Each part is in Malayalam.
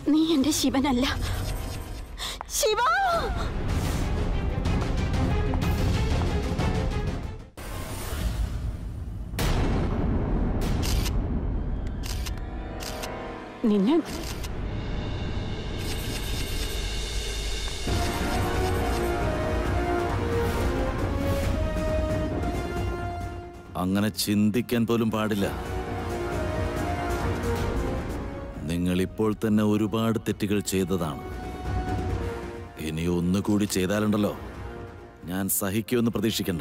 നീ എന്റെ ശിവനല്ല ശിവ നിന്നെ അങ്ങനെ ചിന്തിക്കാൻ പോലും പാടില്ല നിങ്ങൾ ഇപ്പോൾ തന്നെ ഒരുപാട് തെറ്റുകൾ ചെയ്തതാണ് ഇനി ഒന്നുകൂടി ചെയ്താലുണ്ടല്ലോ ഞാൻ സഹിക്കുമെന്ന് പ്രതീക്ഷിക്കണ്ട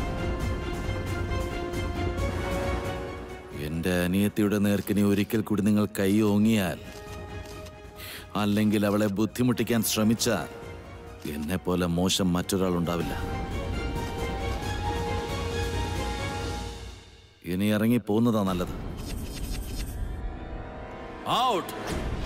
എന്റെ അനിയത്തിയുടെ നേർക്കിനി ഒരിക്കൽ കൂടി നിങ്ങൾ കൈ ഓങ്ങിയാൽ അല്ലെങ്കിൽ അവളെ ബുദ്ധിമുട്ടിക്കാൻ ശ്രമിച്ചാൽ എന്നെ പോലെ മോശം മറ്റൊരാൾ ഉണ്ടാവില്ല ഇനി ഇറങ്ങി പോകുന്നതാ നല്ലത് ഔട്ട്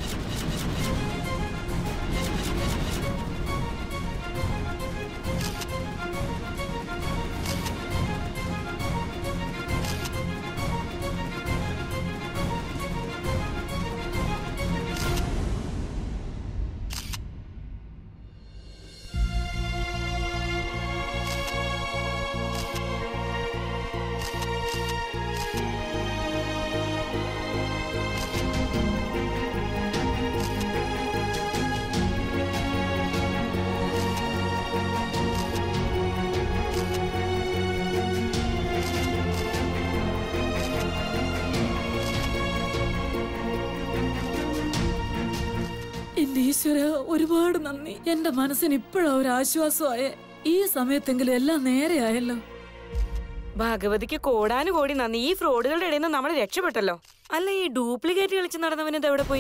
എന്റെ ഈശ്വര ഒരുപാട് നന്ദി എന്റെ മനസ്സിന് ഇപ്പോഴാ ഒരു ആശ്വാസമായ ഈ സമയത്തെങ്കിലും എല്ലാം നേരെയായല്ലോ ഭഗവതിക്ക് കോടാനുകോടി നന്ദി ഈ ഫ്രോഡുകളുടെ ഇടയിൽ നിന്ന് നമ്മൾ രക്ഷപ്പെട്ടല്ലോ അല്ല ഈ ഡ്യൂപ്ലിക്കേറ്റ് കളിച്ച് നടന്നവൻ ഇത് എവിടെ പോയി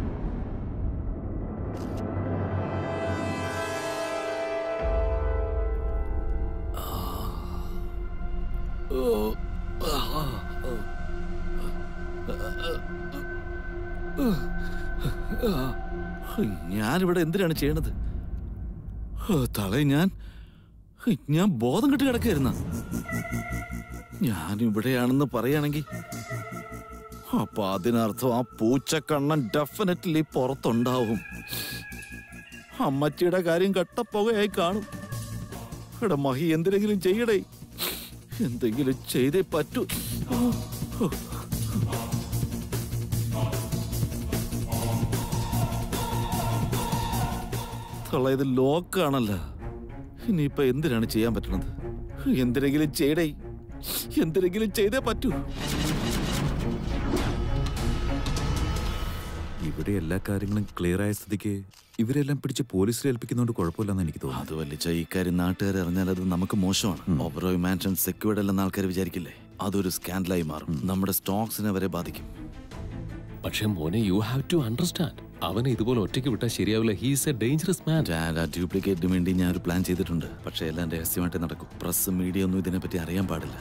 ഞാനിവിടെ എന്തിനാണ് ചെയ്യണത് തളെ ഞാൻ ഞാൻ ബോധം കെട്ട് കിടക്കായിരുന്ന ഞാൻ ഇവിടെയാണെന്ന് പറയുകയാണെങ്കിൽ അപ്പൊ അതിനർത്ഥം ആ പൂച്ചക്കണ്ണൻ ഡെഫിനറ്റ്ലി പുറത്തുണ്ടാവും അമ്മച്ചിയുടെ കാര്യം കട്ടപ്പുകയായി കാണും എടാ മഹി എന്തിനെങ്കിലും ചെയ്യടേ എന്തെങ്കിലും ചെയ്തേ പറ്റൂ തള്ള ഇത് ലോക്കാണല്ലോ ഇനിയിപ്പൊ എന്തിനാണ് ചെയ്യാൻ പറ്റണത് എന്തിനെങ്കിലും ചെയ്യടേ എന്തിനെങ്കിലും ചെയ്തേ പറ്റൂ ഇവിടെ എല്ലാ കാര്യങ്ങളും ക്ലിയർ ആയ സ്ഥിതിക്ക് ഇവരെല്ലാം പിടിച്ച് പോലീസിൽ ഏൽപ്പിക്കുന്നതുകൊണ്ട് കുഴപ്പമില്ലെന്ന് എനിക്ക് തോന്നുന്നു അത് വലിച്ച ഇക്കാര്യം നാട്ടുകാർ അറിഞ്ഞാൽ അത് നമുക്ക് മോശമാണ് ഓവറോയ് മാൻഷൻ സെക്യൂർഡ് അല്ലെന്ന് ആൾക്കാർ വിചാരിക്കില്ലേ അതൊരു സ്കാൻഡലായി മാറും നമ്മുടെ സ്റ്റോക്സിനെ വരെ ബാധിക്കും പക്ഷെ മോനെ യു ഹാവ് ടു അണ്ടർസ്റ്റാൻഡ് അവനെ ഇതുപോലെ ഒറ്റയ്ക്ക് വിട്ടാൽ ശരിയാവില്ല ഹീസ് എ ഡേഞ്ചറസ് മാൻ ആ ഡ്യൂപ്ലിക്കേറ്റിന് വേണ്ടി ഞാൻ ഒരു പ്ലാൻ ചെയ്തിട്ടുണ്ട് പക്ഷേ എല്ലാം രഹസ്യമായിട്ട് നടക്കും പ്രസ് മീഡിയ ഒന്നും ഇതിനെപ്പറ്റി അറിയാൻ പാടില്ല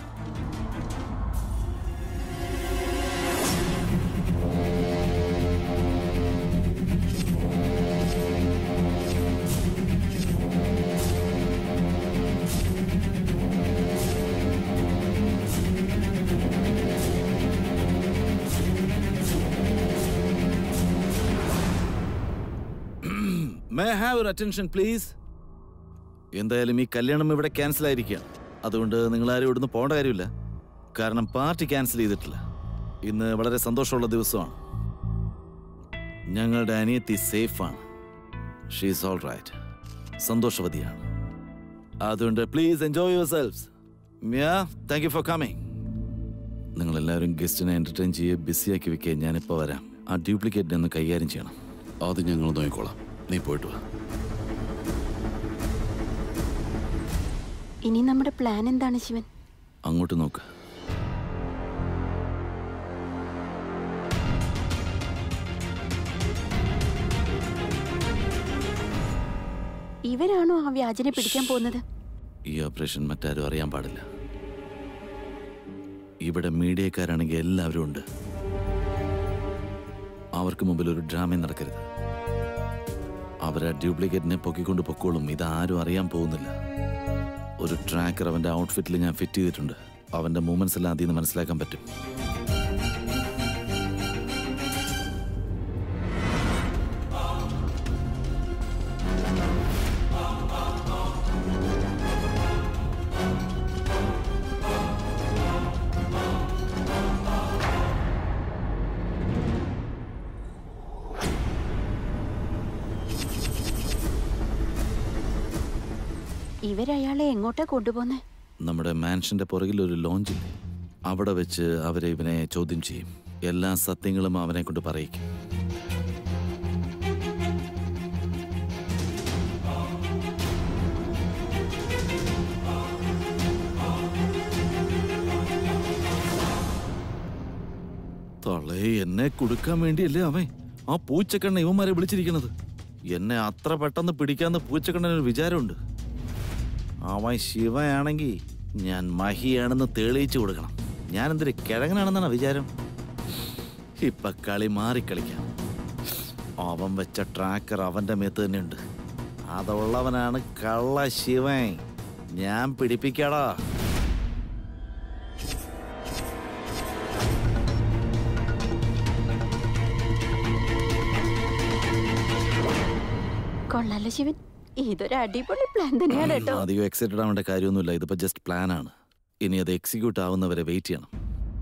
may have your attention please എന്തായാലും ഈ കല്യാണം ഇവിടെ ക്യാൻസൽ ആയിരിക്കുകയാണ് അതുകൊണ്ട് നിങ്ങൾ ആരും ഇവിടുന്ന് പോകേണ്ട കാര്യമില്ല കാരണം പാർട്ടി ക്യാൻസൽ ചെയ്തിട്ടില്ല ഇന്ന് വളരെ സന്തോഷമുള്ള ദിവസമാണ് ഞങ്ങളുടെ അനിയത്തി സേഫാണ് ഷീസ് ഓൾ റൈറ്റ് സന്തോഷവതിയാണ് അതുകൊണ്ട് പ്ലീസ് എൻജോയ് യുവർ സെൽസ് മ്യാ താങ്ക് യു ഫോർ കമ്മിങ് നിങ്ങളെല്ലാവരും ഗസ്റ്റിനെ എന്റർടൈൻ ചെയ്യുക ബിസിയാക്കി വെക്കുക ഞാനിപ്പോൾ വരാം ആ ഡ്യൂപ്ലിക്കേറ്റിനെ ഒന്ന് കൈകാര്യം ചെയ്യണം അത് ഞങ്ങൾ നോക്കിക്കോളാം നീ പോയിട്ട് വാ ഇനി നമ്മുടെ പ്ലാൻ എന്താണ് ശിവൻ അങ്ങോട്ട് നോക്ക് ഇവരാണോ ആ വ്യാജനെ പിടിക്കാൻ പോകുന്നത് ഈ ഓപ്പറേഷൻ മറ്റാരും അറിയാൻ പാടില്ല ഇവിടെ മീഡിയക്കാരാണെങ്കിൽ എല്ലാവരും ഉണ്ട് അവർക്ക് മുമ്പിൽ ഒരു ഡ്രാമ നടക്കരുത് അവരെ ഡ്യൂപ്ലിക്കേറ്റിനെ പൊക്കിക്കൊണ്ട് പൊക്കോളും ഇതാരും അറിയാൻ പോകുന്നില്ല ഒരു ട്രാക്കർ അവന്റെ ഔട്ട്ഫിറ്റിൽ ഞാൻ ഫിറ്റ് ചെയ്തിട്ടുണ്ട് അവന്റെ മൂവ്മെന്റ്സ് എല്ലാം അതിൽ നിന്ന് മനസ്സിലാക്കാൻ പറ്റും ഇവരയാളെ എങ്ങോട്ടാ കൊണ്ടുപോന്നെ നമ്മുടെ മാൻഷന്റെ പുറകിൽ ഒരു ലോഞ്ചില്ലേ അവിടെ വെച്ച് അവരെ ഇവനെ ചോദ്യം ചെയ്യും എല്ലാ സത്യങ്ങളും അവനെ കൊണ്ട് പറയിക്കും തളേ എന്നെ കൊടുക്കാൻ വേണ്ടിയല്ലേ അവൻ ആ പൂച്ചക്കണ്ണ ഇവന്മാരെ വിളിച്ചിരിക്കുന്നത് എന്നെ അത്ര പെട്ടെന്ന് പിടിക്കാന്ന് പൂച്ചക്കണ്ണനൊരു വിചാരമുണ്ട് അവൻ ശിവയാണെങ്കിൽ ഞാൻ മഹിയാണെന്ന് തെളിയിച്ചു കൊടുക്കണം ഞാൻ എന്തൊരു കിഴങ്ങനാണെന്നാണ് വിചാരം ഇപ്പൊ കളി മാറിക്കളിക്കാം അവൻ വെച്ച ട്രാക്കർ അവന്റെ മേത്ത് തന്നെയുണ്ട് അതുള്ളവനാണ് കള്ള ശിവൻ ഞാൻ പിടിപ്പിക്കാടാ കൊള്ളാലോ ശിവൻ ഇതൊരു അടിപൊളി പ്ലാൻ തന്നെയാണ് കേട്ടോ അധികം എക്സൈറ്റഡ് ആവേണ്ട കാര്യമൊന്നുമില്ല ഇതിപ്പോ ജസ്റ്റ് പ്ലാൻ ആണ് ഇനി അത് എക്സിക്യൂട്ട് ആവുന്നവരെ വെയിറ്റ് ചെയ്യണം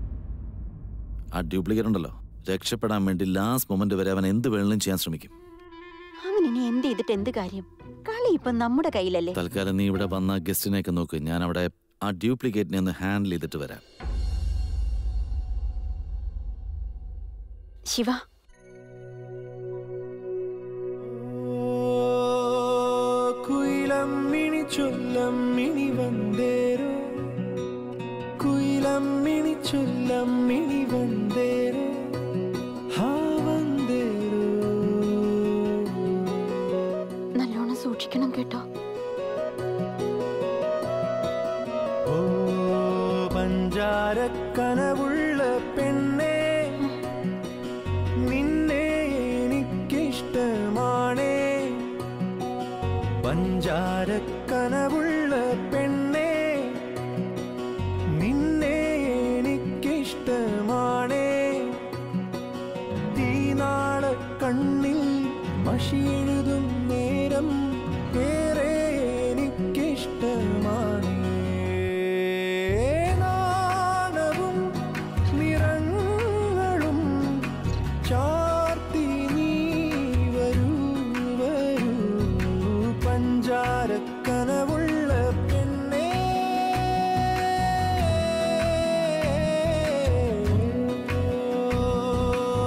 ആ ഡ്യൂപ്ലിക്കേറ്റ് ഉണ്ടല്ലോ രക്ഷപ്പെടാൻ വേണ്ടി ലാസ്റ്റ് മൊമെന്റ് വരെ അവൻ എന്ത് വേണമെങ്കിലും ചെയ്യാൻ ശ്രമിക്കും അവൻ ഇനി എന്ത് ചെയ്തിട്ട് എന്ത് കാര്യം കളി ഇപ്പൊ നമ്മുടെ കയ്യിലല്ലേ തൽക്കാലം നീ ഇവിടെ വന്ന ഗസ്റ്റിനെയൊക്കെ നോക്ക് ഞാൻ അവിടെ ആ ഡ്യൂപ്ലിക്കേറ്റിനെ ഒന്ന് ഹാൻഡിൽ ചെയ്തിട്ട് വരാം ശിവ കുയിലമ്മിണി ചൊല്ലമ്മിണി വந்தேரோ കുയിലമ്മിണി ചൊല്ലമ്മിണി വந்தேரോ ഹാ വந்தேരോ നല്ലോണം സൂക്ഷിക്കണം കേട്ടോ ഓ പഞ്ചാരക്കനവുള്ള പെണ്ണേ നിന്നെ എനിക്കിഷ്ടമാണേ പഞ്ചാരക്കനവുള്ള പെണ്ണേ നിന്നെ എനിക്കിഷ്ടമാണേ തീനാള കണ്ണിൽ മഷിയെഴുതും നേരം ഏറെ എനിക്കിഷ്ടമാണ് നാണവും നിറങ്ങളും ചാർത്തി നീ വരൂ വരൂ പഞ്ചാരക്കനവുള്ള പെണ്ണേ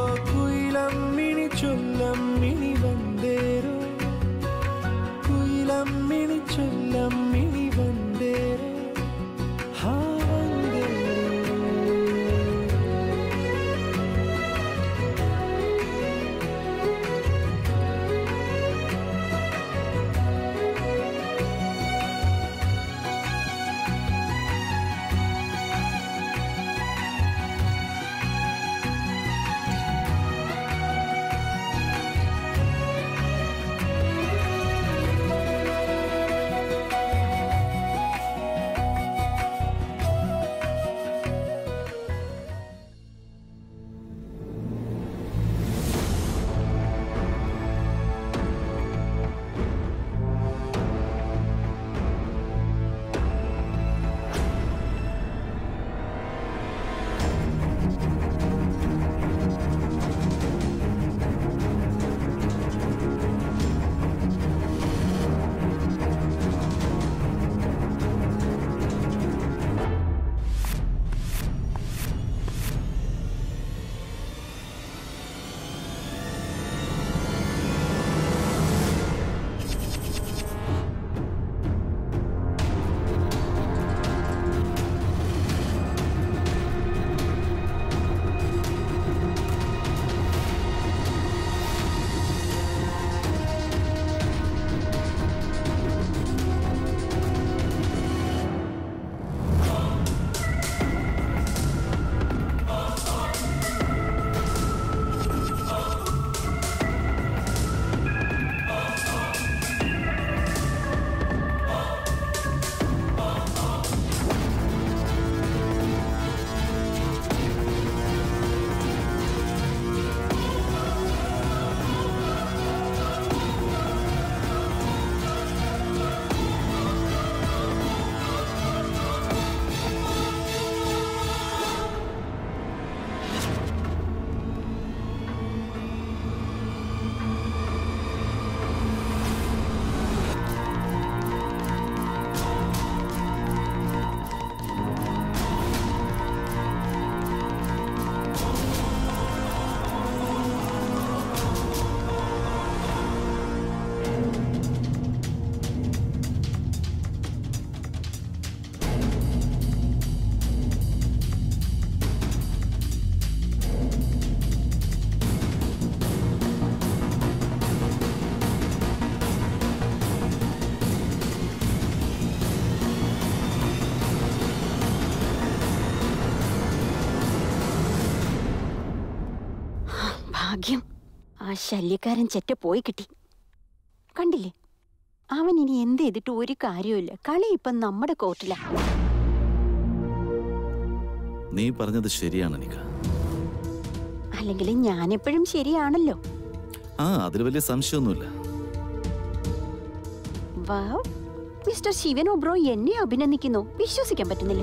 കുയിലമ്മിണി ചൊല്ലമ്മിണി വந்தேரோ കുയില ഭാഗ്യം ആ ശല്യക്കാരൻ ചെറ്റ പോയി കിട്ടി കണ്ടില്ലേ അവൻ ഇനി എന്ത് ചെയ്തിട്ട് ഒരു കാര്യമില്ല കളി ഇപ്പം നമ്മുടെ കോർട്ടിലാ നീ പറഞ്ഞത് ശരിയാണ് നിക അല്ലെങ്കിൽ ഞാനെപ്പോഴും ശരിയാണല്ലോ ആ അതിൽ വലിയ സംശയമൊന്നുമില്ല വാവ് മിസ്റ്റർ ശിവൻ ഒബ്രോ എന്നെ അഭിനന്ദിക്കുന്നു വിശ്വസിക്കാൻ പറ്റുന്നില്ല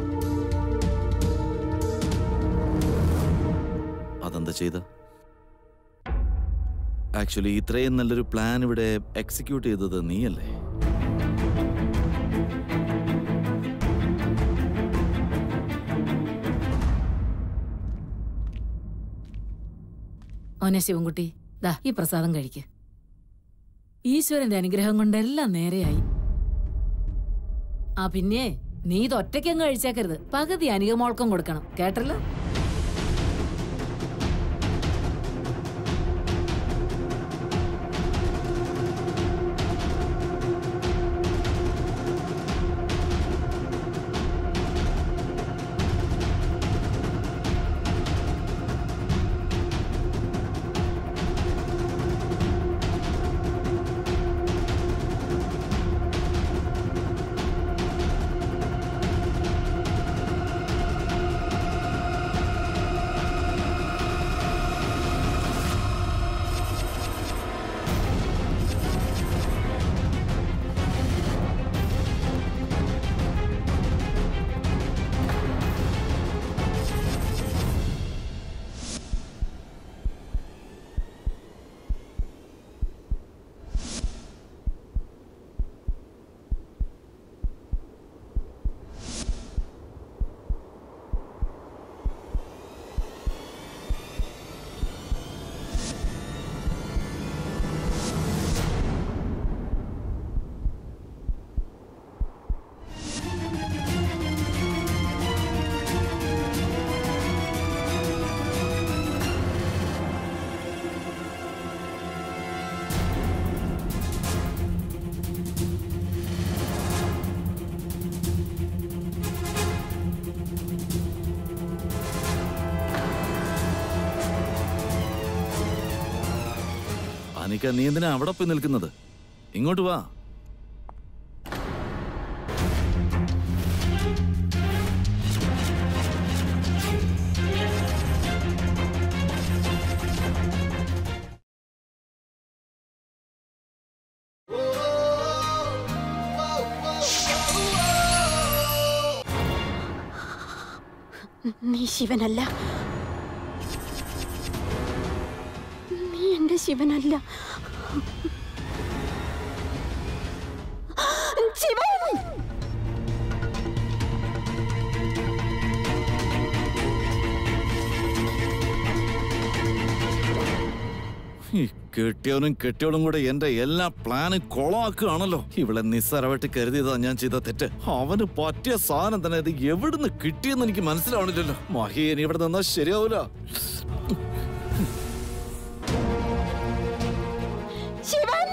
അതെന്താ ചെയ്ത ആക്ച്വലി ഇത്രയും നല്ലൊരു പ്ലാൻ ഇവിടെ എക്സിക്യൂട്ട് ചെയ്തത് നീയല്ലേ ഓനെ ശിവൻകുട്ടി ദാ ഈ പ്രസാദം കഴിക്ക് ഈശ്വരന്റെ അനുഗ്രഹം കൊണ്ടെല്ലാം നേരെയായി ആ പിന്നെ നീ ഇത് ഒറ്റയ്ക്കങ്ങ് കഴിച്ചേക്കരുത് പകുതി അനികമോൾക്കം കൊടുക്കണം കേട്ടല്ലോ അനിക്ക നീ എന്തിനാ അവിടെ പോയി നിൽക്കുന്നത് ഇങ്ങോട്ട് വാ നീ ശിവനല്ല നീ എന്റെ ശിവനല്ല ശിവൻ ഈ കെട്ടിയവനും കെട്ടിയവളും കൂടെ എന്റെ എല്ലാ പ്ലാനും കൊളമാക്കുകയാണല്ലോ ഇവളെ നിസ്സാരമായിട്ട് കരുതിയതാ ഞാൻ ചെയ്ത തെറ്റ് അവന് പറ്റിയ സാധനം തന്നെ ഇത് എവിടുന്ന് കിട്ടിയെന്ന് എനിക്ക് മനസ്സിലാവണില്ലല്ലോ മഹിയൻ ഇവിടെ നിന്നാ ശരിയാവൂല ശിവൻ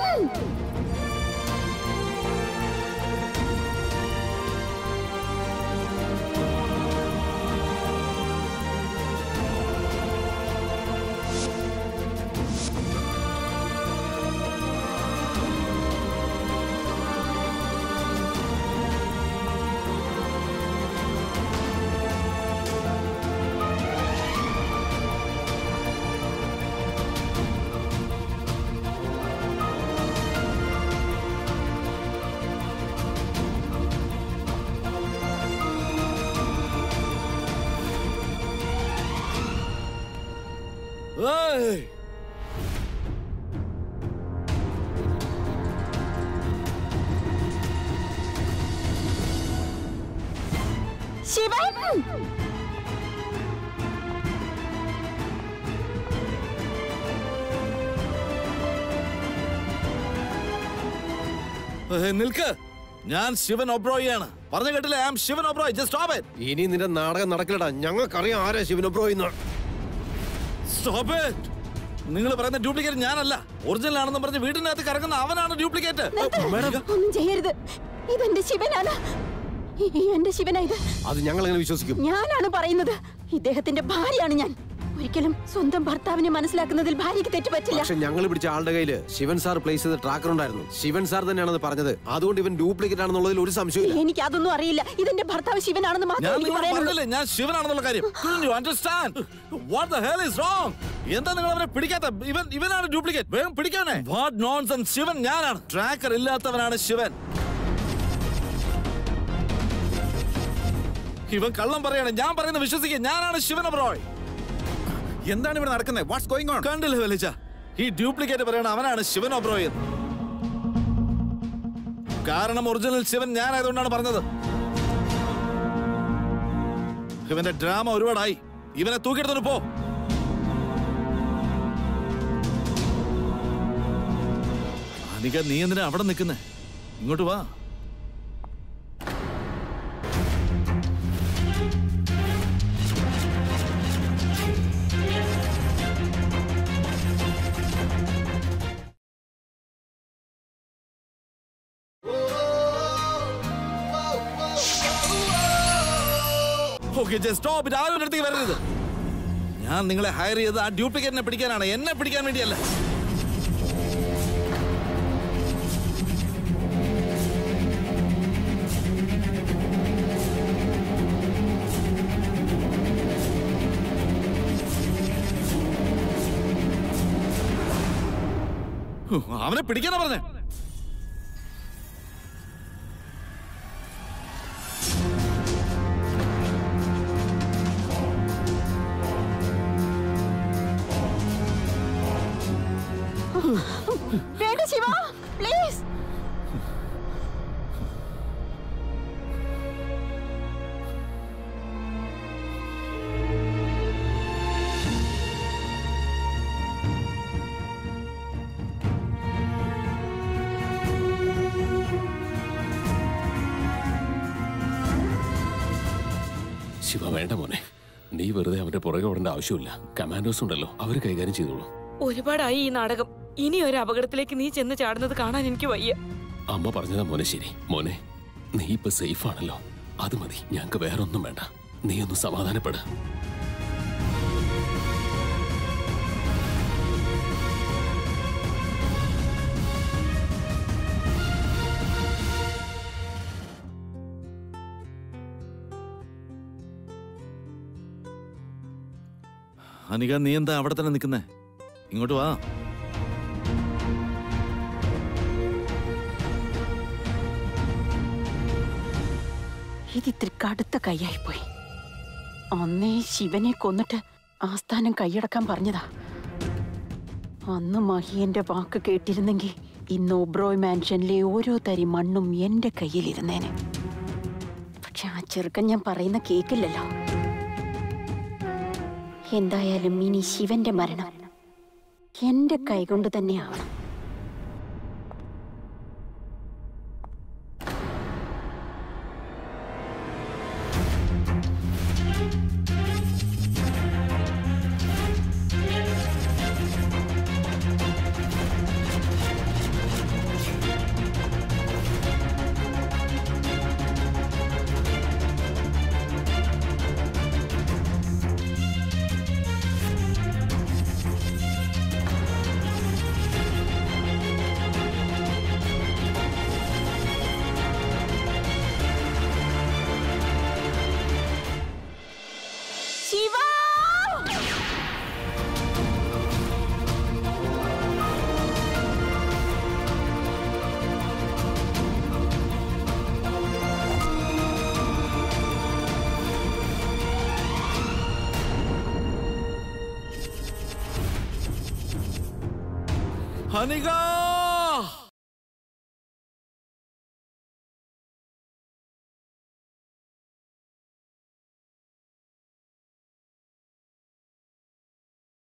ഏയ്! ശിവൻ ഏയ്, നിൽക്ക് ഞാൻ ശിവൻ ഒബ്രോയിയാണ് പറഞ്ഞു കേട്ടില്ലേ I am Shivan Oberoi just stop it ഇനി നിന്റെ നാടകം നടക്കില്ലടാ ഞങ്ങൾക്കറിയാം ആരാ ശിവനബ്രോയിന്ന് സ്റ്റോപ്പ് ഇറ്റ് നിങ്ങൾ പറയുന്ന ഡ്യൂപ്ലിക്കേറ്റ് ഞാനല്ല ഒറിജിനൽ ആണെന്ന് പറഞ്ഞ് വീടിനകത്ത് കറങ്ങുന്ന അവനാണ് ഡ്യൂപ്ലിക്കേറ്റ് ഒന്നും ചെയ്യരുത് ഇതെന്റെ ശിവനാണ് ഈ- ഈ എന്റെ ശിവനാ ഇത് അത് ഞങ്ങൾ എങ്ങനെ വിശ്വസിക്കും ഞാനാണ് പറയുന്നത് ഇദ്ദേഹത്തിന്റെ ഭാര്യയാണ് ഞാൻ ഒരിക്കലും സ്വന്തം ഭർത്താവിനെ മനസ്സിലാക്കുന്നതിൽ ഭാര്യയ്ക്ക് തെറ്റ് പറ്റില്ല പക്ഷെ ഞങ്ങൾ പിടിച്ച ആളുടെ കയ്യില് ശിവൻ സാർ പ്ലേസ് ചെയ്ത ട്രാക്കർ ഉണ്ടായിരുന്നു ശിവൻ സാർ തന്നെയാണത് പറഞ്ഞത് അതുകൊണ്ട് ഇവൻ ഡ്യൂപ്ലിക്കേറ്റ് ആണെന്നുള്ളതിൽ ഒരു സംശയമില്ല എനിക്ക് അതൊന്നും അറിയില്ല ഇതിന്റെ ഭർത്താവ് ശിവനാണെന്ന് മാത്രമേ ഞാൻ എനിക്ക് നിങ്ങളോട് പറയാനുള്ളൂ പറഞ്ഞില്ലേ ഞാൻ ശിവനാണെന്നുള്ള കാര്യം Couldn't you understand? What the hell is wrong? എന്താ നിങ്ങൾ അവനെ പിടിക്കാത്ത ഇവൻ ഇവനാണ് ഡ്യൂപ്ലിക്കേറ്റ് വേഗം പിടിക്കാനെ വാട്ട് നോൺസെൻസ് ശിവൻ ഞാനാണ് ട്രാക്കർ ഇല്ലാത്തവനാണ് ശിവൻ ഇവൻ കള്ളം പറയാണ് ഞാൻ പറയുന്നത് വിശ്വസിക്കുക ഞാനാണ് ശിവൻ അബ്രോയ് എന്താണ് ഇവിടെ നടക്കുന്നത് വാട്ട്സ് ഗോയിങ് ഓൺ കണ്ടില്ല വലിച്ച ഈ ഡ്യൂപ്ലിക്കേറ്റ് പറയണ അവനാണ് ശിവൻ ഒബ്രോയ് എന്ന് കാരണം ഒറിജിനൽ ശിവൻ ഞാനായതുകൊണ്ടാണ് പറഞ്ഞത് ഇവന്റെ ഡ്രാമ ഒരുപാടായി ഇവനെ തൂക്കിയെടുത്തോണ്ട് പോ അനിക നീ എന്തിനാ അവിടെ നിൽക്കുന്നേ ഇങ്ങോട്ട് വാ ഓക്കെ സ്റ്റോപ്പ് ഇത് ആരും അടുത്തേക്ക് വരരുത് ഞാൻ നിങ്ങളെ ഹയർ ചെയ്ത് ആ ഡ്യൂപ്ലിക്കേറ്റിനെ പിടിക്കാനാണ് എന്നെ പിടിക്കാൻ വേണ്ടിയല്ല ഹ്, അവനെ പിടിക്കാനാ പറഞ്ഞേ വേണ്ട ശിവ പ്ലീസ് ശിവ വേണ്ട മോനെ നീ വെറുതെ അവന്റെ പുറകെ ഓടേണ്ട ആവശ്യമില്ല കമാൻഡോസ് ഉണ്ടല്ലോ അവർ കൈകാര്യം ചെയ്തോളൂ ഒരുപാടായി ഈ നാടകം ഇനി ഒരു അപകടത്തിലേക്ക് നീ ചെന്ന് ചാടുന്നത് കാണാൻ എനിക്ക് വയ്യ അമ്മ പറഞ്ഞതാ മോനെ ശരി മോനെ നീ ഇപ്പൊ സേഫ് ആണല്ലോ അത് മതി ഞങ്ങക്ക് വേറെ ഒന്നും വേണ്ട നീ ഒന്ന് സമാധാനപ്പെട് അനിക നീ എന്താ അവിടെ തന്നെ നിൽക്കുന്നേ ഇങ്ങോട്ട് വാ ഇതിത്തിരി കടുത്ത കൈയായി പോയി അന്നേ ശിവനെ കൊന്നിട്ട് ആസ്ഥാനം കൈയടക്കാൻ പറഞ്ഞതാ അന്ന് മഹിയന്റെ വാക്ക് കേട്ടിരുന്നെങ്കിൽ ഇന്ന് ഒബ്രോയ് മാൻഷനിലെ ഓരോ തരി മണ്ണും എന്റെ കയ്യിലിരുന്നേനെ പക്ഷെ ആ ചെറുക്കൻ ഞാൻ പറയുന്ന കേക്കില്ലല്ലോ എന്തായാലും ഇനി ശിവന്റെ മരണം എന്റെ കൈകൊണ്ട് തന്നെയാവണം ശിവ അനിക